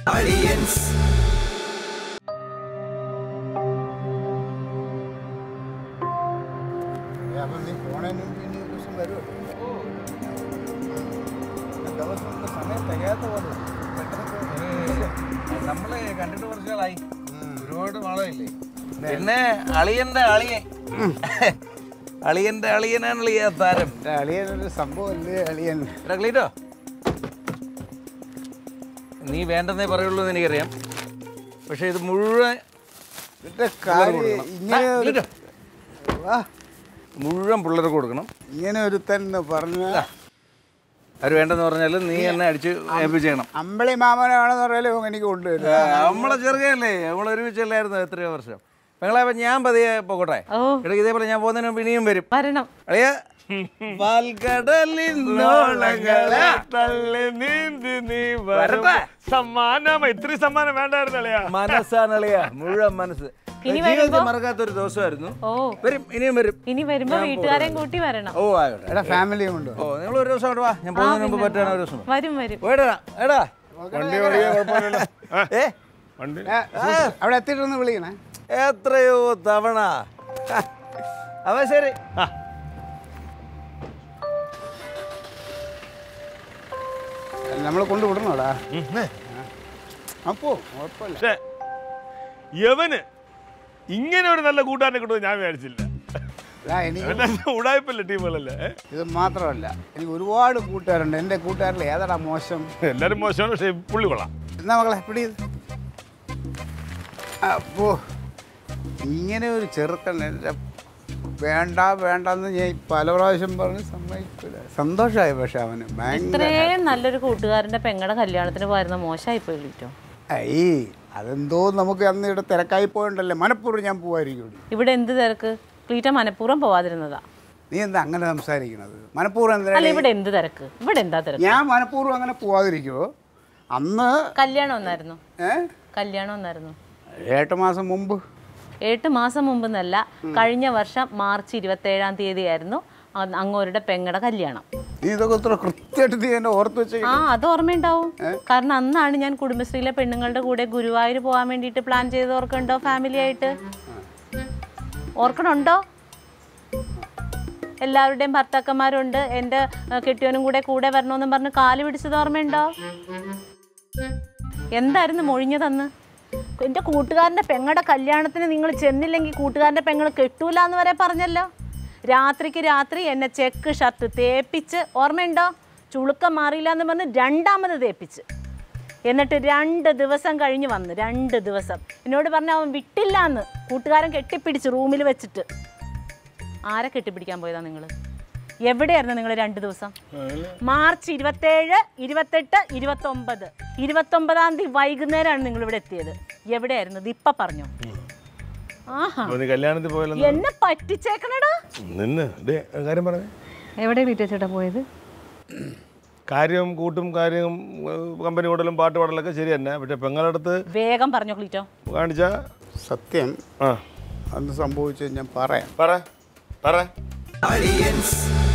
അപ്പം നീ പോണതിന് മുമ്പ് ഇനി ഒരു ദിവസം വരുമോ ദിവസം കൊണ്ട് സമയം തികയാത്ത പോലെ പെട്ടെന്ന് നമ്മള് കണ്ടിട്ട് കുറച്ചാളായി ഒരുപാട് നാളായില്ലേ പിന്നെ അളിയന്റെ അളിയൻ അളിയന്റെ അളിയനാണ് ഈ താരം എൻ്റെ അളിയനൊരു സംഭവമല്ലേ അളിയൻ എടാ ക്ലീറ്റോ നീ വേണ്ടെന്നേ പറയുള്ളൂ എന്ന് എനിക്കറിയാം പക്ഷെ ഇത് മുഴുവൻ ഇതിൻ്റെ കാര്യം ഇങ്ങനെ ആ, ഒരു ക്ലീറ്റോ, വാ, മുഴുവൻ പിള്ളേർക്ക് കൊടുക്കണം ഇങ്ങനെ ഒരു തന്നെ പറഞ്ഞ അവർ വേണ്ടെന്ന് പറഞ്ഞാൽ നീ എന്നെ അടിച്ച് ഏൽപ്പിച്ചേക്കണം അമ്പളി മാമനാണെന്ന് പറഞ്ഞാലും ഇവൻ എനിക്ക് കൊണ്ടുവരും നമ്മളെ ചെറുകയല്ലേ നമ്മൾ ഒരുമിച്ചല്ലായിരുന്നു എത്രയോ വർഷം പെങ്ങളെ അപ്പൊ ഞാൻ പതിയെ പോകട്ടെ ഓ. എടാ ഇതേപോലെ ഞാൻ പോകുന്നതിന് മുമ്പ് ഇനിയും വരും വരണം അളിയ പാൽക്കടലിന്നോളങ്ങളെ തള്ളി നീന്തി നീ വരട്ടെ. സമ്മാനം ഇത്തിരി സമ്മാനം വേണ്ടായിരുന്നു അളിയാ മനസ്സാണ് അളിയ മുഴുവൻ മനസ്സ് ഇനി ജീവിതത്തിൽ വരുമ്പോ- മറക്കാത്തൊരു ദിവസമായിരുന്നു ഓ വരും ഇനിയും വരും ഇനി വരുമ്പോ വീട്ടുകാരെയും കൂട്ടി വരണം ഓ ആയിക്കോട്ടെ എടാ ഫാമിലിയും കൊണ്ട് ഓ നിങ്ങൾ ഒരു ദിവസം അങ്ങോട്ട് വാ ഞാൻ പോകുന്നതിന് മുമ്പ് പറ്റുകയാണ് ഒരു ദിവസം വരും വരും പോയിടാ എടാ വണ്ടി ഓടിക്കാൻ കുഴപ്പമില്ലല്ലോ ആ, ഏ വണ്ടി ഏ, സൂക്ഷിച്ച്. അവിടെ എത്തിയിട്ടൊന്ന് വിളിക്കണേ എത്രയോ തവണ അവ ശരി ആ. നമ്മൾ കൊണ്ടുവിടണോടാ അപ്പോ കുഴപ്പമില്ല പക്ഷേ യവന് ഇങ്ങനെ ഒരു നല്ല കൂട്ടുകാരനെ കിട്ടുമെന്ന് ഞാൻ വിചാരിച്ചില്ല എടാ, എനിക്ക് അവന്റെ ഉടായ്പല്ല ടീമുകളല്ലേ ഏ? ഇത് മാത്രമല്ല എനിക്ക് ഒരുപാട് കൂട്ടുകാരുണ്ട് എൻ്റെ കൂട്ടുകാരിൽ ഏതാടാ മോശം എല്ലാരും മോശമാണ് പക്ഷേ പുള്ളി കൊള്ളാം എന്നാ മകളെ പിടി ഇത്. അപ്പോ ഇങ്ങനെ ഒരു ചെറുക്കൻ എൻ്റെ വേണ്ട വേണ്ടെന്ന് ഞാൻ പല പ്രാവശ്യം പറഞ്ഞ് സമ്മതിക്കില്ല സന്തോഷമായി പക്ഷെ അവന് ഭയങ്കര ഇത്രയും നല്ലൊരു കൂട്ടുകാരന്റെ പെങ്ങളുടെ കല്യാണത്തിന് പോയിരുന്ന മോശമായി പോയി കിട്ടോ ഐ അതെന്തോ നമുക്ക് അന്ന് ഇവിടെ തിരക്കായി പോയിണ്ടല്ലേ മനഃപൂർവ്വം ഞാൻ പോവായിരിക്കും ഇവിടെ എന്ത് തിരക്ക് ക്ലീറ്റ മനഃപൂർവ്വം പോവാതിരുന്നതാ നീ എന്താ അങ്ങനെ സംസാരിക്കണത് മനഃപൂർവ്വം അല്ല എന്തിനാ ഇവിടെ എന്ത് തിരക്ക് ഇവിടെ എന്താ തിരക്ക് ഞാൻ മനഃപൂർവ്വം അങ്ങനെ പോവാതിരിക്കുമോ അന്ന് കല്യാണം ഒന്നായിരുന്നു ഏ കല്യാണം ഒന്നായിരുന്നു ഏട്ട് മാസം മുമ്പ് എട്ട് മാസം മുമ്പ് എന്നല്ല കഴിഞ്ഞ വർഷം മാർച്ച് ഇരുപത്തേഴാം തീയതി ആയിരുന്നു അങ്ങോരുടെ പെങ്ങടെ കല്യാണം നീ ഇതൊക്കെ ഇത്ര കൃത്യമായിട്ട് നീ എന്നെ ഓർത്ത് വെച്ചേ ആ അത് ഓർമ്മയുണ്ടാവും കാരണം അന്നാണ് ഞാൻ കുടുംബശ്രീയിലെ പെണ്ണുങ്ങളുടെ കൂടെ ഗുരുവായൂർ പോകാൻ വേണ്ടിയിട്ട് പ്ലാൻ ചെയ്ത് ഓർക്കണ്ടോ ഫാമിലി ആയിട്ട് ഓർക്കണുണ്ടോ എല്ലാവരുടെയും ഭർത്താക്കന്മാരുണ്ട് എൻ്റെ ഏഹ്, കെട്ടിയവനും കൂടെ കൂടെ വരണമെന്നും പറഞ്ഞ് കാല് പിടിച്ചത് ഓർമ്മയുണ്ടോ എന്തായിരുന്നു മൊഴിഞ്ഞതന്ന് എൻ്റെ കൂട്ടുകാരൻ്റെ പെങ്ങളുടെ കല്യാണത്തിന് നിങ്ങൾ ചെന്നില്ലെങ്കിൽ കൂട്ടുകാരൻ്റെ പെങ്ങൾ കെട്ടൂല എന്ന് വരെ പറഞ്ഞല്ലോ രാത്രിക്ക് രാത്രി എന്നെ ചെക്ക് ഷർട്ട് തേപ്പിച്ച് ഓർമ്മയുണ്ടോ ചുളുക്കം മാറിയില്ല എന്ന് പറഞ്ഞ് രണ്ടാമത് തേപ്പിച്ച് എന്നിട്ട് രണ്ട് ദിവസം കഴിഞ്ഞ് വന്ന് രണ്ട് ദിവസം എന്നോട് പറഞ്ഞ അവൻ വിട്ടില്ല എന്ന് കൂട്ടുകാരൻ കെട്ടിപ്പിടിച്ച് റൂമിൽ വെച്ചിട്ട് ആരെ കെട്ടിപ്പിടിക്കാൻ പോയതാ നിങ്ങൾ എവിടെയായിരുന്നു നിങ്ങൾ രണ്ട് ദിവസം മാർച്ച് ഇരുപത്തേഴ് ഇരുപത്തെട്ട് ഇരുപത്തൊമ്പത് ഇരുപത്തൊമ്പതാം തീയതി വൈകുന്നേരമാണ് നിങ്ങൾ ഇവിടെ എത്തിയത് എവിടെയായിരുന്നു ഇത് ഇപ്പൊ പറഞ്ഞോ ആഹാ അപ്പൊ നീ കല്യാണത്തിൽ പോയല്ലോ എന്നെ പറ്റിച്ചേക്കണടാ നിന്ന് ദേ, കാര്യം പറഞ്ഞേ എവിടെ വീട്ടിൽ പോയത് കാര്യം കൂട്ടും കാര്യം ഏഹ്, കമ്പനി കൂടലും പാട്ട് പാടലൊക്കെ ശരി തന്നെ പക്ഷെ പെങ്ങളടുത്ത് വേഗം പറഞ്ഞോ ക്ലീറ്റോ കാണിച്ച സത്യം ആ അന്ന് സംഭവിച്ചത് ഞാൻ പറയാം പറ പറ അളിയൻസ്